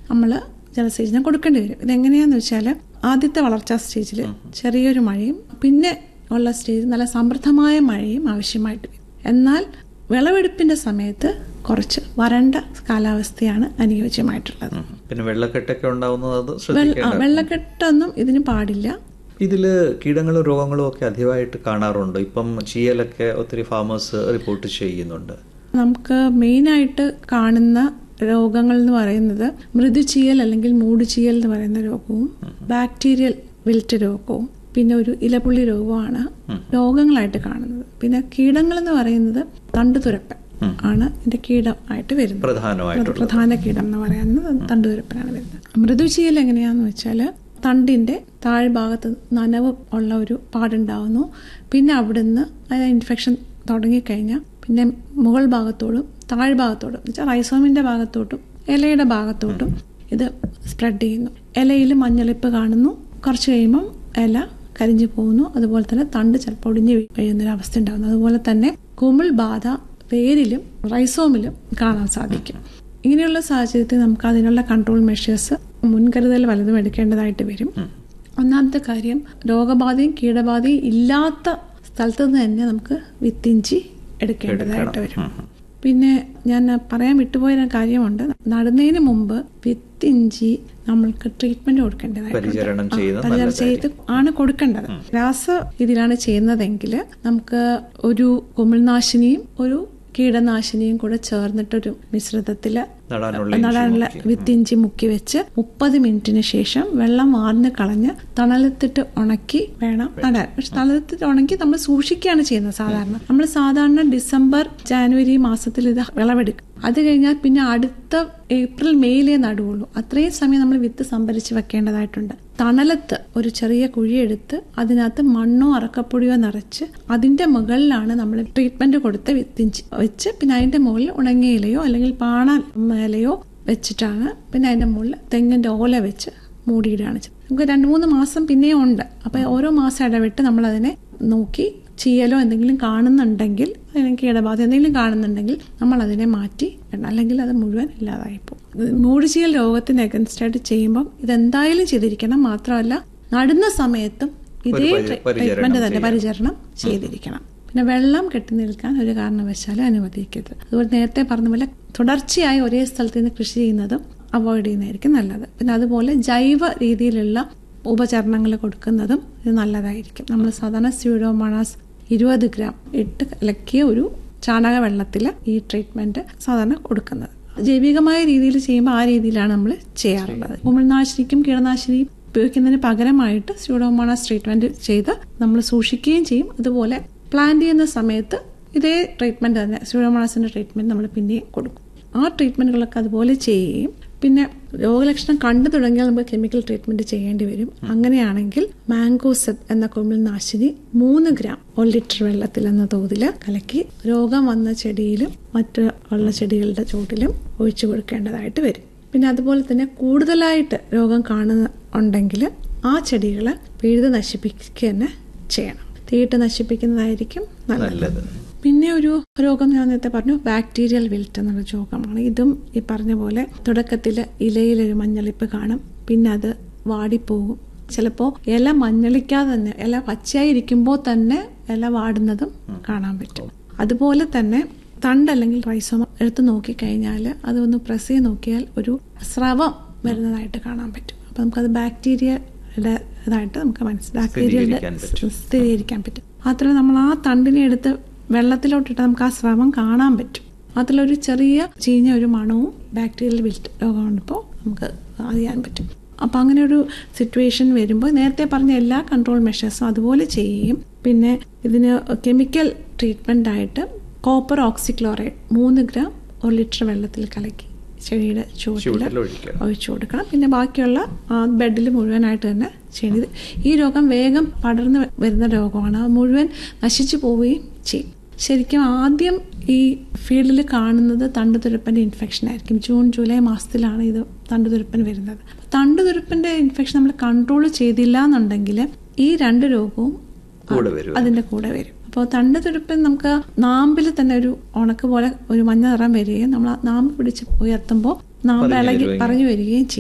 നമ്മൾ ജലസേചനം കൊടുക്കേണ്ടി വരും ഇതെങ്ങനെയാന്ന് വെച്ചാൽ ആദ്യത്തെ വളർച്ചാ സ്റ്റേജിൽ ചെറിയൊരു മഴയും പിന്നെ ഉള്ള സ്റ്റേജിൽ നല്ല സമൃദ്ധമായ മഴയും ആവശ്യമായിട്ട് വരും എന്നാൽ വിളവെടുപ്പിന്റെ സമയത്ത് കുറച്ച് വരണ്ട കാലാവസ്ഥയാണ് അനുയോജ്യമായിട്ടുള്ളത് പിന്നെ വെള്ളക്കെട്ടൊക്കെ ഉണ്ടാവുന്നത് അത് വെള്ള- ആ, ശ്രദ്ധിക്കേണ്ട വെള്ളക്കെട്ടൊന്നും ഇതിന് പാടില്ല ഇതില് കീടങ്ങളും രോഗങ്ങളും ഒക്കെ അധികമായിട്ട് കാണാറുണ്ട് ഇപ്പം ചീയലൊക്കെ ഒത്തിരി ഫാമേഴ്സ് റിപ്പോർട്ട് ചെയ്യുന്നുണ്ട് നമുക്ക് മെയിനായിട്ട് കാണുന്ന രോഗങ്ങൾ എന്ന് പറയുന്നത് മൃദുചീയൽ അല്ലെങ്കിൽ മൂടുചീയൽ എന്ന് പറയുന്ന രോഗവും ബാക്ടീരിയൽ വിൽറ്റ് രോഗവും പിന്നെ ഒരു ഇലപുള്ളി രോഗമാണ് രോഗങ്ങളായിട്ട് കാണുന്നത് പിന്നെ കീടങ്ങൾ എന്ന് പറയുന്നത് തണ്ടുതുരപ്പൻ ആണ് ഇതിന്റെ കീടമായിട്ട് വരുന്നത് പ്രധാനമായിട്ടുള്ള പ്രധാന കീടം എന്ന് പറയുന്നത് തണ്ടുതുരപ്പനാണ് വരുന്നത് മൃദുചീയൽ എങ്ങനെയാന്ന് വെച്ചാൽ തണ്ടിന്റെ താഴ്ഭാഗത്ത് നനവ് ഉള്ള ഒരു പാടുണ്ടാവുന്നു പിന്നെ അവിടുന്ന് അതിന് ഇൻഫെക്ഷൻ തുടങ്ങിക്കഴിഞ്ഞാൽ പിന്നെ മുകൾ ഭാഗത്തോടും താഴ്ഭാഗത്തോടും വെച്ചാൽ റൈസോമിന്റെ ഭാഗത്തോട്ടും ഇലയുടെ ഭാഗത്തോട്ടും ഇത് സ്പ്രെഡ് ചെയ്യുന്നു ഇലയിൽ മഞ്ഞളിപ്പ് കാണുന്നു കുറച്ച് കഴിയുമ്പം ഇല കരിഞ്ഞു പോകുന്നു അതുപോലെ തന്നെ തണ്ട് ചിലപ്പോൾ ഒടിഞ്ഞു വീഴുന്ന ഒരു അവസ്ഥ ഉണ്ടാകുന്നു അതുപോലെ തന്നെ കുമിൾ ബാധ വേരിലും റൈസോമിലും കാണാൻ സാധിക്കും ഇങ്ങനെയുള്ള സാഹചര്യത്തിൽ നമുക്ക് അതിനുള്ള കൺട്രോൾ മെഷേഴ്സ് മുൻകരുതൽ വലതും എടുക്കേണ്ടതായിട്ട് വരും ഒന്നാമത്തെ കാര്യം രോഗബാധയും കീടബാധയും ഇല്ലാത്ത സ്ഥലത്ത് നിന്ന് തന്നെ നമുക്ക് വിത്തിഞ്ചി എടുക്കേണ്ടതായിട്ട് വരും പിന്നെ ഞാൻ പറയാൻ വിട്ടുപോയ ഒരു കാര്യമുണ്ട് നടുന്നതിന് മുമ്പ് വിത്തിഞ്ചി നമ്മൾക്ക് ട്രീറ്റ്മെന്റ് കൊടുക്കേണ്ടതായിട്ടുണ്ട് പരിചരണം ചെയ്യുന്നത് പരിചരണം നല്ലതായിരിക്കും. ചെയ്ത് ആണ് കൊടുക്കേണ്ടത് രാസ ഇതിലാണ് ചെയ്യുന്നതെങ്കിൽ നമുക്ക് ഒരു കുമിൾനാശിനിയും ഒരു കീടനാശിനിയും കൂടെ ചേർന്നിട്ടൊരു മിശ്രിതത്തില് നടാനുള്ള നടാനുള്ള വിത്തിഞ്ചി മുക്കി വെച്ച് മുപ്പത് മിനിറ്റിന് ശേഷം വെള്ളം വാർന്ന് കളഞ്ഞ് തണലത്തിട്ട് ഉണക്കി വേണം നടാൻ പക്ഷെ തണലത്തിട്ട് ഉണക്കി നമ്മൾ സൂക്ഷിക്കുകയാണ് ചെയ്യുന്നത് സാധാരണ നമ്മൾ സാധാരണ ഡിസംബർ ജാനുവരി മാസത്തിൽ ഇത് വിളവെടുക്കും അത് കഴിഞ്ഞാൽ പിന്നെ അടുത്ത ഏപ്രിൽ മെയ്യിലേ നടുവുള്ളൂ അത്രയും സമയം നമ്മൾ വിത്ത് സംഭരിച്ച് വെക്കേണ്ടതായിട്ടുണ്ട് തണലത്ത് ഒരു ചെറിയ കുഴിയെടുത്ത് അതിനകത്ത് മണ്ണോ അറക്കപ്പൊടിയോ നിറച്ച് അതിന്റെ മുകളിലാണ് നമ്മൾ ട്രീറ്റ്മെന്റ് കൊടുത്ത വിത്തിഞ്ചി വെച്ച് പിന്നെ അതിന്റെ മുകളിൽ ഉണങ്ങിയ ഇലയോ അല്ലെങ്കിൽ പാണ ഇലയോ വെച്ചിട്ടാണ് പിന്നെ അതിന്റെ മുകളിൽ തെങ്ങിന്റെ ഓല വെച്ച് മൂടിയിടുകയാണ് ചെയ്യുന്നത്. നമുക്ക് രണ്ട് മൂന്ന് മാസം പിന്നെയും ഉണ്ട് അപ്പൊ ഓരോ മാസം ഇടവിട്ട് നമ്മൾ അതിനെ നോക്കി ചീയലോ എന്തെങ്കിലും കാണുന്നുണ്ടെങ്കിൽ അല്ലെങ്കിൽ കീടബാധ എന്തെങ്കിലും കാണുന്നുണ്ടെങ്കിൽ നമ്മൾ അതിനെ മാറ്റി ഇടണം. അല്ലെങ്കിൽ അത് മുഴുവൻ ഇല്ലാതായി പോകും മൂടുചീയൽ രോഗത്തിന് അഗൻസ്റ്റ് ആയിട്ട് ചെയ്യുമ്പോൾ ഇതെന്തായാലും ചെയ്തിരിക്കണം മാത്രമല്ല നടുന്ന സമയത്തും ഇതേ ഒരു പരി- പരിചരണം ട്രീറ്റ്മെന്റ് തന്നെ ചെയ്യണം. പരിചരണം ചെയ്തിരിക്കണം പിന്നെ വെള്ളം കെട്ടി നിൽക്കാൻ ഒരു കാരണവശാലും അനുവദിക്കരുത് അതുപോലെ നേരത്തെ പറഞ്ഞ പോലെ തുടർച്ചയായി ഒരേ സ്ഥലത്ത് നിന്ന് കൃഷി ചെയ്യുന്നതും അവോയ്ഡ് ചെയ്യുന്നതായിരിക്കും നല്ലത് പിന്നെ അതുപോലെ ജൈവ രീതിയിലുള്ള ഉപചരണങ്ങൾ കൊടുക്കുന്നതും ഇത് നല്ലതായിരിക്കും നമ്മൾ സാധാരണ സ്യൂഡോമോണാസ് ഇരുപത് ഗ്രാം ഇട്ട് കലക്കിയ ഒരു ചാണക വെള്ളത്തിൽ ഈ ട്രീറ്റ്മെന്റ് സാധാരണ കൊടുക്കുന്നത് ജൈവികമായ രീതിയിൽ ചെയ്യുമ്പോൾ ആ രീതിയിലാണ് നമ്മൾ ചെയ്യാറുള്ളത് കുമിൾനാശിനിക്കും കീടനാശിനിയും ഉപയോഗിക്കുന്നതിന് പകരമായിട്ട് സ്യൂഡോമോണാസ് ട്രീറ്റ്മെന്റ് ചെയ്ത് നമ്മൾ സൂക്ഷിക്കുകയും ചെയ്യും അതുപോലെ പ്ലാൻ ചെയ്യുന്ന സമയത്ത് ഇതേ ട്രീറ്റ്മെന്റ് തന്നെ സ്യൂഡോമോണാസിന്റെ ട്രീറ്റ്മെന്റ് നമ്മൾ പിന്നെയും കൊടുക്കും ആ ട്രീറ്റ്മെന്റുകളൊക്കെ അതുപോലെ ചെയ്യുകയും പിന്നെ രോഗലക്ഷണം കണ്ടു തുടങ്ങിയാൽ നമുക്ക് കെമിക്കൽ ട്രീറ്റ്മെന്റ് ചെയ്യേണ്ടി വരും അങ്ങനെയാണെങ്കിൽ മാംഗോസെറ്റ് എന്ന കുമിൾനാശിനി മൂന്ന് ഗ്രാം ഒരു ലിറ്റർ വെള്ളത്തിൽ എന്ന തോതിൽ കലക്കി രോഗം വന്ന ചെടിയിലും മറ്റ് ഉള്ള ചെടികളുടെ ചുവട്ടിലും ഒഴിച്ചു കൊടുക്കേണ്ടതായിട്ട് വരും പിന്നെ അതുപോലെ തന്നെ കൂടുതലായിട്ട് രോഗം കാണുന്ന ഉണ്ടെങ്കിൽ ആ ചെടികളെ പിഴുത് നശിപ്പിക്കുക തന്നെ ചെയ്യണം തീയിട്ട് നശിപ്പിക്കുന്നതായിരിക്കും നല്ലത് നല്ലത് പിന്നെ ഒരു രോഗം ഞാൻ നേരത്തെ പറഞ്ഞു ബാക്ടീരിയൽ വിൽറ്റ് എന്നുള്ള രോഗമാണ് ഇതും ഈ പറഞ്ഞ പോലെ തുടക്കത്തിൽ ഇലയിലൊരു മഞ്ഞളിപ്പ് കാണും പിന്നെ അത് വാടിപ്പോകും ചിലപ്പോൾ ഇല മഞ്ഞളിക്കാതെ തന്നെ ഇല പച്ചയായി ഇരിക്കുമ്പോൾ തന്നെ ഇല വാടുന്നതും കാണാൻ പറ്റും അതുപോലെ തന്നെ തണ്ട് അല്ലെങ്കിൽ റൈസോമ എടുത്ത് നോക്കിക്കഴിഞ്ഞാൽ അതൊന്ന് പ്രസ് ചെയ്ത് നോക്കിയാൽ ഒരു സ്രവം വരുന്നതായിട്ട് കാണാൻ പറ്റും അപ്പൊ നമുക്കത് ബാക്ടീരിയയുടെ ഇതായിട്ട് നമുക്ക് മനസ്സിലാക്കി സ്ഥിരീകരിക്കാൻ പറ്റും. സ്ഥിരീകരിക്കാൻ പറ്റും മാത്രമല്ല നമ്മൾ ആ തണ്ടിനെ എടുത്ത് വെള്ളത്തിലോട്ടിട്ട് നമുക്ക് ആ സ്രവം കാണാൻ പറ്റും അതിലൊരു ചെറിയ ചീഞ്ഞ ഒരു മണവും ബാക്ടീരിയൽ വിൽറ്റ് രോഗമാണിപ്പോൾ നമുക്ക് അറിയാൻ പറ്റും അപ്പം അങ്ങനെ ഒരു സിറ്റുവേഷൻ വരുമ്പോൾ നേരത്തെ പറഞ്ഞ എല്ലാ കൺട്രോൾ മെഷേഴ്സും അതുപോലെ ചെയ്യുകയും പിന്നെ ഇതിന് കെമിക്കൽ ട്രീറ്റ്മെൻ്റ് ആയിട്ട് കോപ്പർ ഓക്സിക്ലോറൈഡ് മൂന്ന് ഗ്രാം ഒരു ലിറ്റർ വെള്ളത്തിൽ കലക്കി ചെടിയുടെ ചുവട്ടിൽ ചുവട്ടിൽ ഒഴിക്കണം. ഒഴിച്ചു കൊടുക്കണം പിന്നെ ബാക്കിയുള്ള ബെഡിൽ മുഴുവനായിട്ട് തന്നെ ചെയ്യണത് ഈ രോഗം വേഗം പടർന്നു വരുന്ന രോഗമാണ് അത് മുഴുവൻ നശിച്ചു പോവുകയും ചെയ്യും ശരിക്കും ആദ്യം ഈ ഫീൽഡിൽ കാണുന്നത് തണ്ടുതുരപ്പൻ്റെ ഇൻഫെക്ഷൻ ആയിരിക്കും ജൂൺ ജൂലൈ മാസത്തിലാണ് ഇത് തണ്ടുതുരപ്പൻ വരുന്നത് തണ്ടുതുരപ്പൻ്റെ ഇൻഫെക്ഷൻ നമ്മൾ കൺട്രോൾ ചെയ്തില്ല എന്നുണ്ടെങ്കിൽ ഈ രണ്ട് രോഗവും കൂടെ വരും അതിന്റെ കൂടെ വരും അപ്പോൾ തണ്ട് തുരുപ്പൻ നമുക്ക് നാമ്പിൽ തന്നെ ഒരു ഉണക്ക് പോലെ ഒരു മഞ്ഞ നിറം വരികയും നമ്മൾ ആ നാമ്പ് പിടിച്ച് ഉയർത്തുമ്പോൾ നാമ്പ് പറഞ്ഞു ഇളകി വരുകയും പറഞ്ഞു വരികയും ചെയ്യും